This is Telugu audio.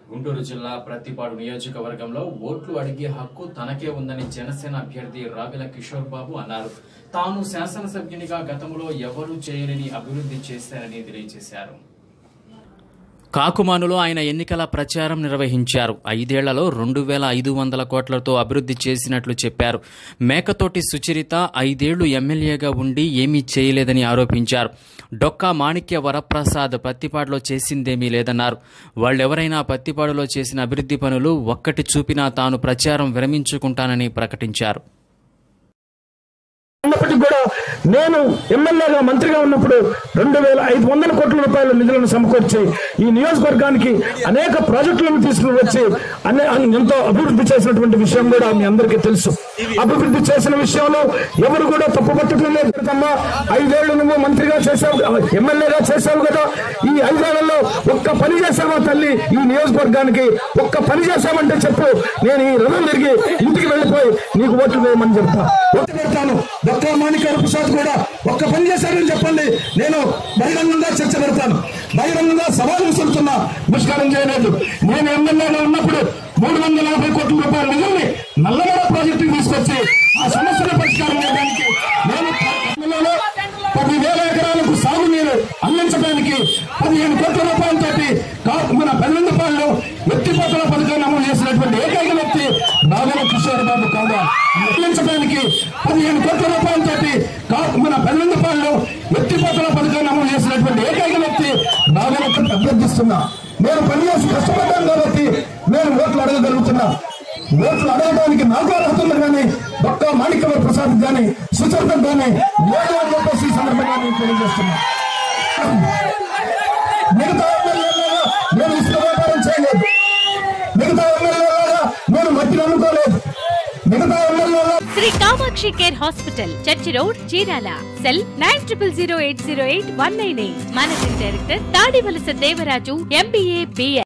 గుంటూరు జిల్లా ప్రత్తిపాడు నియోజకవర్గంలో ఓట్లు అడిగే హక్కు తనకే ఉందని జనసేన అభ్యర్థి రావిల కిషోర్ బాబు అన్నారు తాను శాసనసభ్యునిగా గతంలో ఎవరూ చేయలేని అభివృద్ధి చేశారని తెలియజేశారు కాకుమానులో ఆయన ఎన్నికల ప్రచారం నిర్వహించారు ఐదేళ్లలో రెండు వేల ఐదు వందల కోట్లతో అభివృద్ధి చేసినట్లు చెప్పారు మేకతోటి సుచరిత ఐదేళ్లు ఎమ్మెల్యేగా ఉండి ఏమీ చేయలేదని ఆరోపించారు డొక్కా మాణిక్య వరప్రసాద్ పత్తిపాడులో చేసిందేమీ లేదన్నారు వాళ్ళెవరైనా పత్తిపాడులో చేసిన అభివృద్ధి పనులు ఒక్కటి చూపినా తాను ప్రచారం విరమించుకుంటానని ప్రకటించారు ఉన్నప్పటికీ కూడా నేను ఎమ్మెల్యేగా మంత్రిగా ఉన్నప్పుడు రెండు వేల ఐదు వందల కోట్ల రూపాయల నిధులను సమకూర్చి ఈ నియోజకవర్గానికి అనేక ప్రాజెక్టులను తీసుకుని వచ్చి అనే ఎంతో అభివృద్ధి చేసినటువంటి విషయం కూడా మీ అందరికీ తెలుసు అభివృద్ధి చేసిన విషయంలో ఎవరు కూడా తప్పుపట్టడం లేదు కదమ్మా ఐదేళ్లు నువ్వు మంత్రిగా చేసావు కదా, ఎమ్మెల్యేగా చేసావు కదా ఈ ఐదేళ్లలో ఒక్క పని చేసావా తల్లి ఈ నియోజకవర్గానికి ఒక్క పని చేసావంటే చెప్పు నేను ఈ రథం తిరిగి ఇంటికి వెళ్ళిపోయి నీకు ఓట్లు వేయమని చెప్తా ఓట్లు పెడతాను డాక్టర్ మాణిక్య ప్రసాద్ కూడా ఒక్క పని చేశారని చెప్పండి నేను బహిరంగంగా చర్చ పెడతాను బహిరంగంగా సవాల్ విసురుతున్నా పుష్కరం చేయలేదు నేను ఎమ్మెల్యేగా ఉన్నప్పుడు మూడు వందల యాభై కోట్ల రూపాయల నిధుల్ని నల్లగడ ప్రాజెక్టుకి తీసుకొచ్చి ఆ సమస్యల పరిష్కారం చేయడానికి నేను జిల్లాలో పదివేల ఎకరాలకు సాగునీరు అందించడానికి పదిహేను కోట్ల రూపాయలతోటి కా- మన పెద్దపాల్లో ఎత్తిపోతల పథకాన్ని అమలు చేసినటువంటి ఏకైక వ్యక్తి రాఘవ కిషోర్ బాబు కాగా అందించడానికి పదిహేను కోట్ల రూపాయలతోటి కా- మన పెద్దపాల్లో ఎత్తిపోతల పథకాన్ని అమలు చేసినటువంటి ఏకైక వ్యక్తి రాఘవ అభ్యర్థిస్తున్నా నేను పనిచేసి కష్టపడ్డాను కాబట్టి నేను ఓట్లు అడగగలుగుతున్నా ఓట్లు అడగడానికి నాకు అర్హత ఉంది కానీ ఒక్క మాణిక్య ప్రసాద్ కానీ సుచరితం కానీ లేదు అని చెప్పేసి ఈ సందర్భంగా నేను తెలియజేస్తున్నా మిగతా ఎమ్మెల్యేలాగా నేను ఇసుక వ్యాపారం చేయలేదు మిగతా ఎమ్మెల్యేలాగా నేను మట్టి నమ్ముకోలేదు మిగతా ఎమ్మెల్యేలా Shri Kamakshi care hospital church road Chirala cell nine triple zero eight zero eight one nine eight managing director Tadivalasa Devaraju MBA BL